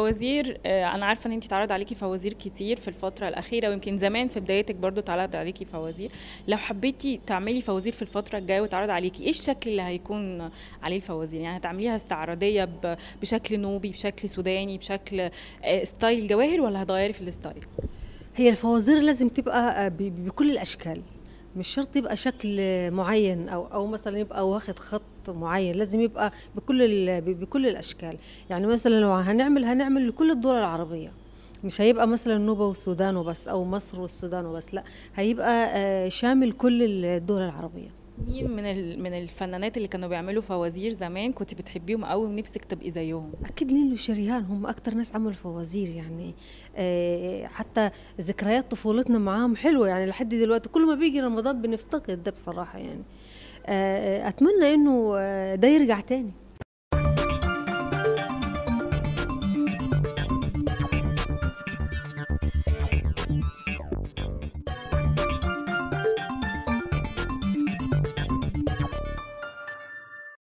الفوازير آه، انا عارفه ان انت اتعرض عليكي فوازير كتير في الفتره الاخيره ويمكن زمان في بدايتك برضو اتعرض عليكي فوازير لو حبيتي تعملي فوازير في الفتره الجايه وتعرض عليكي ايه الشكل اللي هيكون عليه الفوازير يعني هتعمليها استعراضيه ب- بشكل نوبي بشكل سوداني بشكل آه، ستايل جواهر ولا هتغيري في الستايل هي الفوازير لازم تبقى آه، ب- ب- بكل الاشكال مش شرط يبقى شكل معين او او مثلا يبقى واخد خط معين لازم يبقى بكل ال- ب- بكل الاشكال يعني مثلا لو هنعمل هنعمل لكل الدول العربيه مش هيبقى مثلا نوبة والسودان وبس او مصر والسودان وبس لا هيبقى آه، شامل كل الدول العربيه مين من ال- من الفنانات اللي كانوا بيعملوا فوازير زمان كنت بتحبيهم قوي ونفسك تبقي زيهم اكيد ليلو وشريهان هم اكتر ناس عملوا فوازير يعني آه، حتى ذكريات طفولتنا معاهم حلوه يعني لحد دلوقتي كل ما بيجي رمضان بنفتقد ده بصراحه يعني آه، اتمنى انه آه، ده يرجع تاني